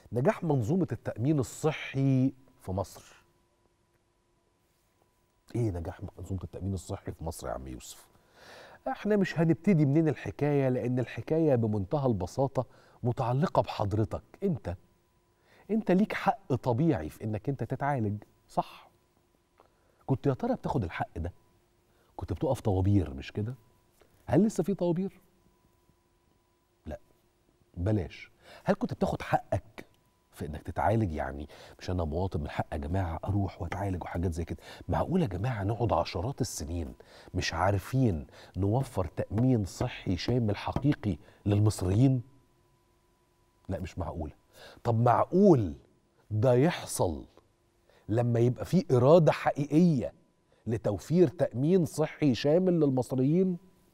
نجاح منظومة التأمين الصحي في مصر ايه نجاح منظومة التأمين الصحي في مصر يا عم يوسف احنا مش هنبتدي منين الحكاية لأن الحكاية بمنتهى البساطة متعلقة بحضرتك انت انت ليك حق طبيعي في انك انت تتعالج صح كنت يا ترى بتاخد الحق ده كنت بتقف طوابير مش كده هل لسه في طوابير لا بلاش هل كنت بتاخد حقك في انك تتعالج يعني مش انا مواطن من حق يا جماعه اروح واتعالج وحاجات زي كده معقول يا جماعه نقعد عشرات السنين مش عارفين نوفر تامين صحي شامل حقيقي للمصريين لا مش معقوله طب معقول ده يحصل لما يبقى في اراده حقيقيه لتوفير تامين صحي شامل للمصريين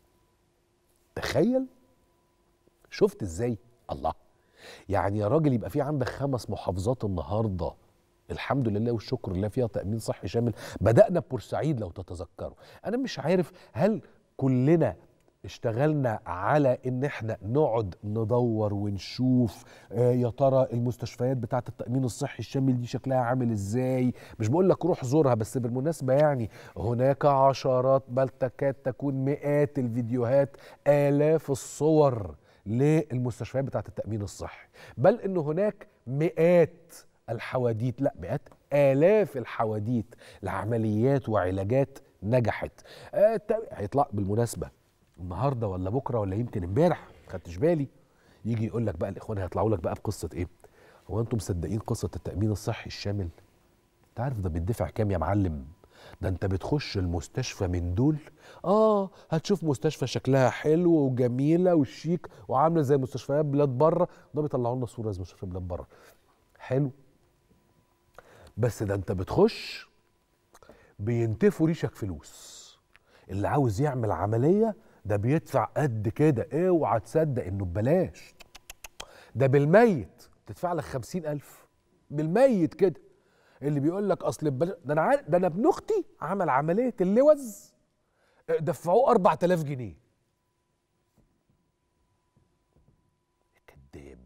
تخيل شفت ازاي الله يعني يا راجل يبقى في عندك خمس محافظات النهارده الحمد لله والشكر لله فيها تامين صحي شامل بدانا ببورسعيد لو تتذكروا انا مش عارف هل كلنا اشتغلنا على ان احنا نقعد ندور ونشوف آه يا ترى المستشفيات بتاعه التامين الصحي الشامل دي شكلها عامل ازاي مش بقول لك روح زورها بس بالمناسبه يعني هناك عشرات بل تكاد تكون مئات الفيديوهات الاف الصور للمستشفيات بتاعه التامين الصحي بل ان هناك مئات الحواديت لا مئات الاف الحواديت لعمليات وعلاجات نجحت آه هيطلع بالمناسبه النهارده ولا بكره ولا يمكن امبارح ما خدتش بالي يجي يقول لك بقى الاخوان هيطلعوا لك بقى بقصه ايه هو انتم مصدقين قصه التامين الصحي الشامل انت عارف ده بيدفع كام يا معلم ده انت بتخش المستشفى من دول اه هتشوف مستشفى شكلها حلو وجميله وشيك وعامله زي مستشفيات بلاد بره ده بيطلعوا لنا صوره زي مستشفيات بلاد بره حلو بس ده انت بتخش بينتفوا ريشك فلوس اللي عاوز يعمل عمليه ده بيدفع قد كده اوعى تصدق انه ببلاش ده بالميت تدفع لك خمسين ألف بالميت كده اللي بيقول لك اصل ببلاش ده انا عارف ده انا ابن اختي عمل عمليه اللوز دفعوه 4000 جنيه كذاب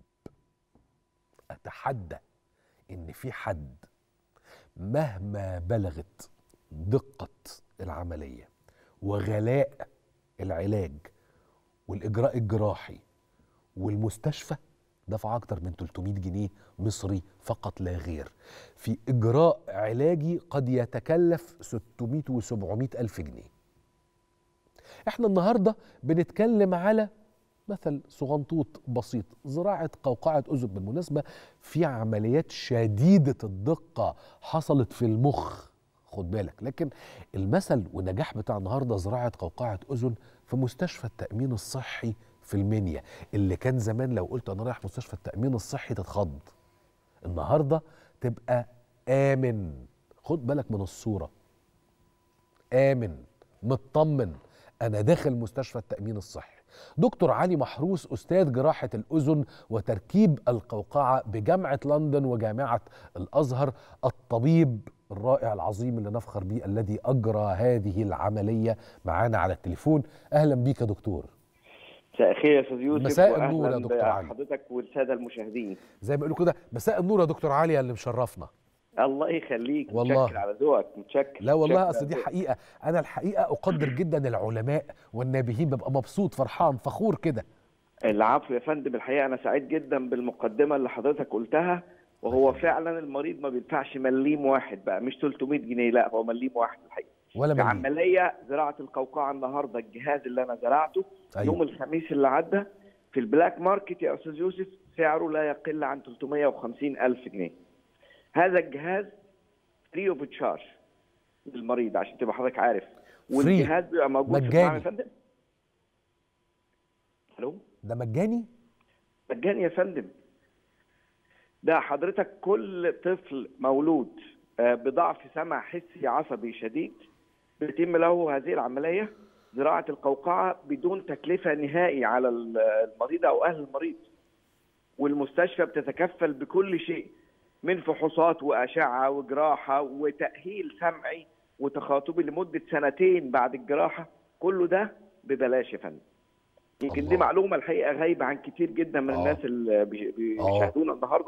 اتحدى ان في حد مهما بلغت دقه العمليه وغلاء العلاج والاجراء الجراحي والمستشفى دفع اكتر من 300 جنيه مصري فقط لا غير في اجراء علاجي قد يتكلف 600 و700 الف جنيه احنا النهارده بنتكلم على مثل صغنطوط بسيط زراعه قوقعه اذن بالمناسبه في عمليات شديده الدقه حصلت في المخ خد بالك لكن المثل والنجاح بتاع النهارده زراعه قوقعه اذن في مستشفى التامين الصحي في المنيا اللي كان زمان لو قلت انا رايح مستشفى التامين الصحي تتخض النهارده تبقى امن خد بالك من الصوره امن مطمن انا داخل مستشفى التامين الصحي دكتور علي محروس استاذ جراحه الاذن وتركيب القوقعه بجامعه لندن وجامعه الازهر الطبيب الرائع العظيم اللي نفخر بيه الذي اجرى هذه العمليه معانا على التليفون اهلا بيك يا دكتور مساء الخير يا استاذ يوسف مساء النور يا دكتور علي حضرتك والساده المشاهدين زي ما بيقولوا كده مساء النور يا دكتور علي اللي مشرفنا الله يخليك والله. متشكر على ذوقك متشكر لا والله متشكر اصل دي على ذوقك. حقيقه انا الحقيقه اقدر جدا العلماء والنابهين ببقى مبسوط فرحان فخور كده العفو يا فندم الحقيقه انا سعيد جدا بالمقدمه اللي حضرتك قلتها وهو فعلا المريض ما بيدفعش مليم واحد بقى مش 300 جنيه لا هو مليم واحد الحقيقه ولا في مليم عمليه زراعه القوقعه النهارده الجهاز اللي انا زرعته أيوة. يوم الخميس اللي عدى في البلاك ماركت يا استاذ يوسف سعره لا يقل عن 350 الف جنيه هذا الجهاز فري اوف تشارج للمريض عشان تبقى حضرتك عارف والجهاز بيبقى موجود في مجاني. المعمل يا فندم الو ده مجاني مجاني يا فندم ده حضرتك كل طفل مولود آه، بضعف سمع حسي عصبي شديد بيتم له هذه العملية زراعة القوقعة بدون تكلفة نهائي على ال- المريض أو أهل المريض والمستشفى بتتكفل بكل شيء من فحوصات وأشعة وجراحة وتأهيل سمعي وتخاطبي لمدة سنتين بعد الجراحة كله ده ببلاش يا فندم يمكن دي الله. معلومة الحقيقة غايبة عن كتير جدا من آه. الناس اللي بي- بيشاهدونا النهاردة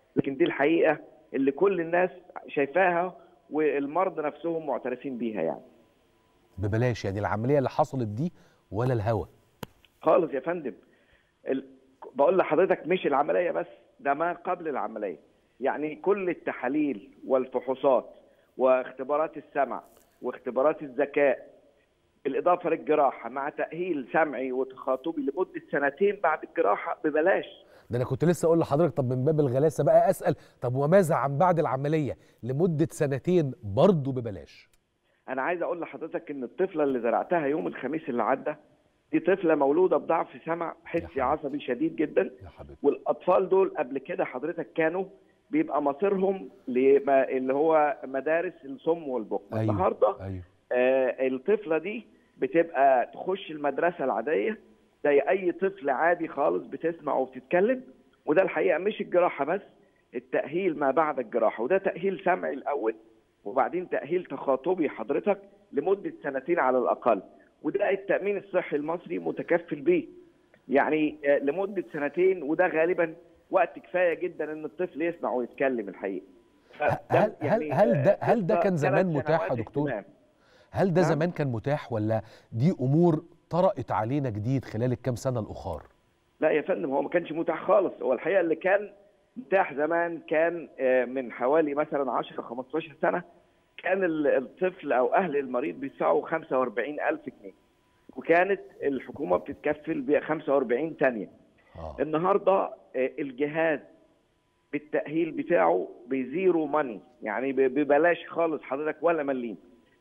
لكن دي الحقيقه اللي كل الناس شايفاها والمرضى نفسهم معترفين بيها يعني ببلاش يعني العمليه اللي حصلت دي ولا الهوا خالص يا فندم ال... بقول لحضرتك مش العمليه بس ده ما قبل العمليه يعني كل التحاليل والفحوصات واختبارات السمع واختبارات الذكاء بالاضافه للجراحه مع تاهيل سمعي وتخاطبي لمده سنتين بعد الجراحه ببلاش ده انا كنت لسه اقول لحضرتك طب من باب الغلاسه بقى اسال طب وماذا عن بعد العمليه لمده سنتين برضه ببلاش انا عايز اقول لحضرتك ان الطفله اللي زرعتها يوم الخميس اللي عدى دي طفله مولوده بضعف سمع حسي عصبي شديد جدا يا حبيبي والاطفال دول قبل كده حضرتك كانوا بيبقى مصيرهم لما اللي هو مدارس الصم والبكم أيوة. النهارده ايوه آه الطفله دي بتبقى تخش المدرسه العاديه زي اي طفل عادي خالص بتسمع وبتتكلم وده الحقيقه مش الجراحه بس التاهيل ما بعد الجراحه وده تاهيل سمعي الاول وبعدين تاهيل تخاطبي حضرتك لمده سنتين على الاقل وده التامين الصحي المصري متكفل بيه يعني آه، لمده سنتين وده غالبا وقت كفايه جدا ان الطفل يسمع ويتكلم الحقيقه فده هل هل هل ده هل ده آه، كان ثلاث زمان متاح يا سنوات دكتور؟ اهتمام. هل ده نعم. زمان كان متاح ولا دي امور طرأت علينا جديد خلال الكام سنه الاخر؟ لا يا فندم هو ما كانش متاح خالص هو الحقيقه اللي كان متاح زمان كان آه، من حوالي مثلا 10 15 سنه كان ال- الطفل او اهل المريض بيدفعوا 45000 جنيه وكانت الحكومه بتتكفل ب 45 ثانيه اه النهارده آه، الجهاز بالتاهيل بتاعه بزيرو ماني يعني ب- ببلاش خالص حضرتك ولا مليم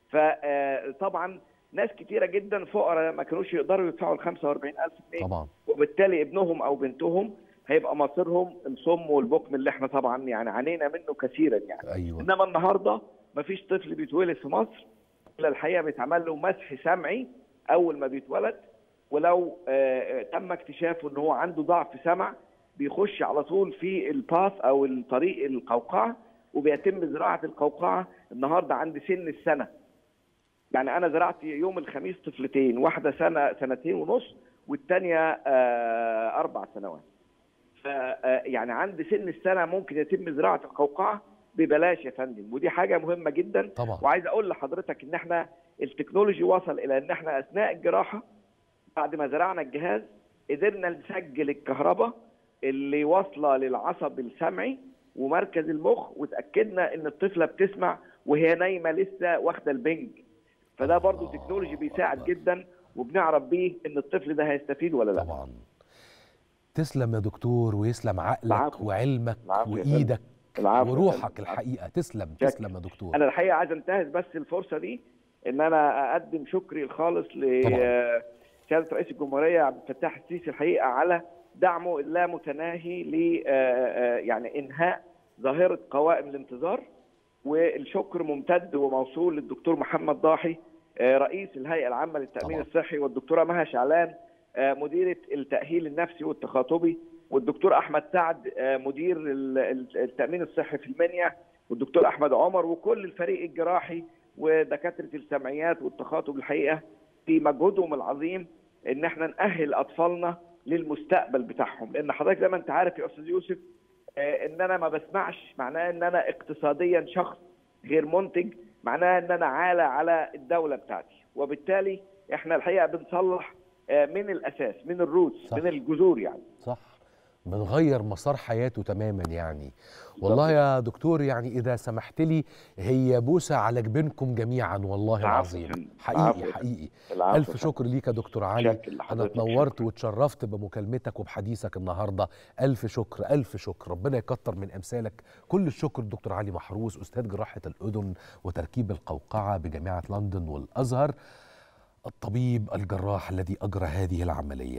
فطبعا ناس كتيره جدا فقراء ما كانوش يقدروا يدفعوا ال 45000 جنيه طبعا وبالتالي ابنهم او بنتهم هيبقى مصيرهم الصم والبكم اللي احنا طبعا يعني عانينا منه كثيرا يعني ايوه انما النهارده مفيش طفل بيتولد في مصر الا الحقيقه بيتعمل له مسح سمعي اول ما بيتولد ولو آه، آه، تم اكتشافه ان هو عنده ضعف سمع بيخش على طول في الباث او الطريق القوقعه وبيتم زراعه القوقعه النهارده عند سن السنه يعني انا زرعت يوم الخميس طفلتين واحده سنه سنتين ونص والثانيه اربع سنوات ف آه، يعني عند سن السنه ممكن يتم زراعه القوقعه ببلاش يا فندم ودي حاجه مهمه جدا طبعا وعايز اقول لحضرتك ان احنا التكنولوجي وصل الى ان احنا اثناء الجراحه بعد ما زرعنا الجهاز قدرنا نسجل الكهرباء اللي واصله للعصب السمعي ومركز المخ وتاكدنا ان الطفله بتسمع وهي نايمه لسه واخده البنج فده برضو الله تكنولوجي بيساعد أكبر. جدا وبنعرف بيه ان الطفل ده هيستفيد ولا لا طبعا تسلم يا دكتور ويسلم عقلك العفو. وعلمك العفو يا فندم. وايدك العفو يا وروحك فندم. الحقيقه تسلم شكرا. تسلم يا دكتور انا الحقيقه عايز انتهز بس الفرصه دي ان انا اقدم شكري الخالص طبعا. لسياده رئيس الجمهوريه عبد الفتاح السيسي الحقيقه على دعمه اللامتناهي ل آه، آه، يعني انهاء ظاهره قوائم الانتظار والشكر ممتد وموصول للدكتور محمد ضاحي آه، رئيس الهيئه العامه للتامين طبعا. الصحي والدكتوره مها شعلان آه، مديره التاهيل النفسي والتخاطبي والدكتور احمد سعد آه، مدير ال- ال- التامين الصحي في المنيا والدكتور احمد عمر وكل الفريق الجراحي ودكاتره السمعيات والتخاطب الحقيقه في مجهودهم العظيم ان احنا ناهل اطفالنا للمستقبل بتاعهم لان حضرتك زي ما انت عارف يا استاذ يوسف آه، ان انا ما بسمعش معناه ان انا اقتصاديا شخص غير منتج معناه ان انا عالة على الدوله بتاعتي وبالتالي احنا الحقيقه بنصلح آه، من الاساس من الروتس صح. من الجذور يعني صح بنغير مسار حياته تماما يعني والله يا دكتور يعني اذا سمحت لي هي بوسه على جبينكم جميعا والله العفو العظيم يا فندم. حقيقي العفو يا حقيقي العفو الف يا شكر ليك يا دكتور علي شكر انا لحضرتك، اتنورت شكرا. واتشرفت بمكالمتك وبحديثك النهارده الف شكر الف شكر ربنا يكتر من امثالك كل الشكر الدكتور علي محروس استاذ جراحه الاذن وتركيب القوقعه بجامعه لندن والازهر الطبيب الجراح الذي اجرى هذه العمليه